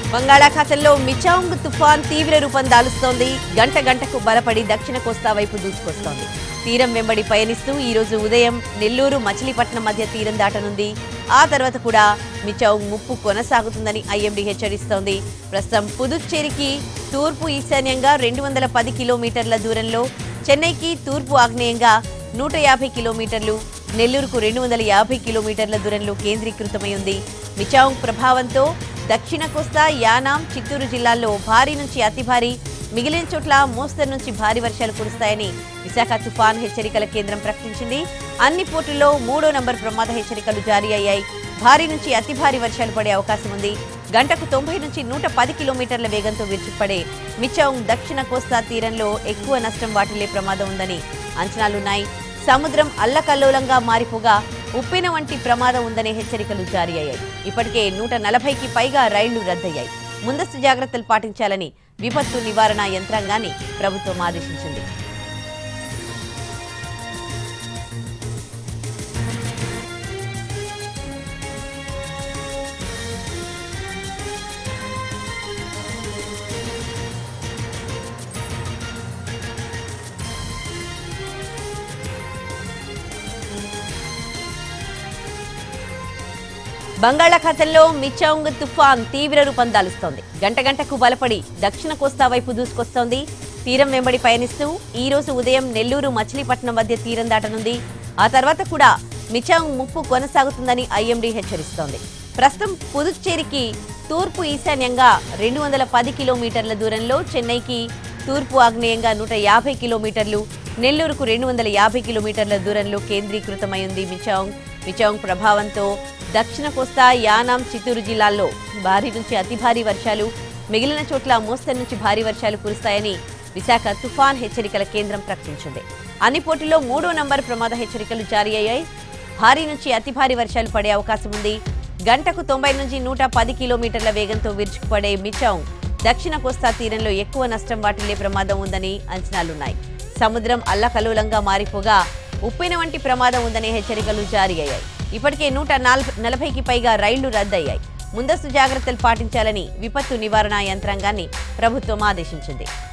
బంగాళాఖాతంలో మిచాంగ్ తుఫాన్ తీవ్ర రూపం దాలుస్తోంది గంట గంటకు బలపడి దక్షిణ కోస్తా వైపు దూసుకొస్తోంది తీరం వెంబడి పయనిస్తూ ఈ రోజు ఉదయం నెల్లూరు మచిలీపట్నం మధ్య తీరం దాటనుంది ఆ తర్వాత కూడా మిచాంగ్ ముప్పు కొనసాగుతుందని ఐఎండీ హెచ్చరిస్తోంది ప్రస్తుతం పుదుచ్చేరికి తూర్పు ఈశాన్యంగా రెండు వందల పది కిలోమీటర్ల దూరంలో చెన్నైకి తూర్పు ఆగ్నేయంగా నూట యాభై కిలోమీటర్లు నెల్లూరుకు రెండు వందల యాభై కిలోమీటర్ల దూరంలో కేంద్రీకృతమై ఉంది మిచాంగ్ ప్రభావంతో దక్షిణ కోస్తా యానాం చిత్తూరు జిల్లాల్లో భారీ నుంచి అతి భారీ మిగిలిన చోట్ల మోస్తరు నుంచి భారీ వర్షాలు కురుస్తాయని విశాఖ తుఫాన్ హెచ్చరికల కేంద్రం ప్రకటించింది అన్ని పోర్టుల్లో మూడో నంబర్ ప్రమాద హెచ్చరికలు జారీ అయ్యాయి భారీ నుంచి అతి భారీ వర్షాలు పడే అవకాశం ఉంది గంటకు తొంభై నుంచి నూట పది కిలోమీటర్ల వేగంతో విరుచుకుపడే మిచాంగ్ దక్షిణ కోస్తా తీరంలో ఎక్కువ నష్టం వాటిల్లే ప్రమాదం ఉందని అంచనాలున్నాయి సముద్రం అల్లకల్లోలంగా మారిపోగా ఉప్పెన వంటి ప్రమాదం ఉందనే హెచ్చరికలు జారీ అయ్యాయి ఇప్పటికే నూట నలభైకి పైగా రైళ్లు రద్దయ్యాయి ముందస్తు జాగ్రత్తలు పాటించాలని విపత్తు నివారణ యంత్రాంగాన్ని ప్రభుత్వం ఆదేశించింది బంగాళాఖాతంలో మిచాంగ్ తుఫాన్ తీవ్ర రూపం దాలుస్తోంది గంట గంటకు బలపడి దక్షిణ కోస్తా వైపు దూసుకొస్తోంది తీరం వెంబడి పయనిస్తూ ఈ రోజు ఉదయం నెల్లూరు మచిలీపట్నం మధ్య తీరం దాటనుంది ఆ తర్వాత కూడా మిచాంగ్ ముప్పు కొనసాగుతుందని ఐఎండీ హెచ్చరిస్తోంది ప్రస్తుతం పుదుచ్చేరికి తూర్పు ఈశాన్యంగా రెండు వందల పది కిలోమీటర్ల దూరంలో చెన్నైకి తూర్పు ఆగ్నేయంగా నూట యాభై కిలోమీటర్లు నెల్లూరుకు రెండు వందల యాభై కిలోమీటర్ల దూరంలో కేంద్రీకృతమై ఉంది మిచాంగ్ మిచాంగ్ ప్రభావంతో దక్షిణ కోస్తా యానాం చిత్తూరు జిల్లాల్లో భారీ నుంచి అతి భారీ వర్షాలు మిగిలిన చోట్ల మోస్తరు నుంచి భారీ వర్షాలు కురుస్తాయని విశాఖ తుఫాన్ హెచ్చరికల కేంద్రం ప్రకటించింది అన్ని పోటీల్లో మూడో నంబర్ ప్రమాద హెచ్చరికలు జారీ అయ్యాయి భారీ నుంచి అతి భారీ వర్షాలు పడే అవకాశం ఉంది గంటకు తొంభై నుంచి నూట పది కిలోమీటర్ల వేగంతో విరుచుకుపడే మిచాంగ్ దక్షిణ కోస్తా తీరంలో ఎక్కువ నష్టం వాటిల్లే ప్రమాదం ఉందని అంచనాలున్నాయి సముద్రం అల్లకల్లోలంగా మారిపోగా ఉప్పెన వంటి ప్రమాదం ఉందనే హెచ్చరికలు జారీ అయ్యాయి ఇప్పటికే నూట నలభైకి పైగా రైళ్లు రద్దయ్యాయి ముందస్తు జాగ్రత్తలు పాటించాలని విపత్తు నివారణ యంత్రాంగాన్ని ప్రభుత్వం ఆదేశించింది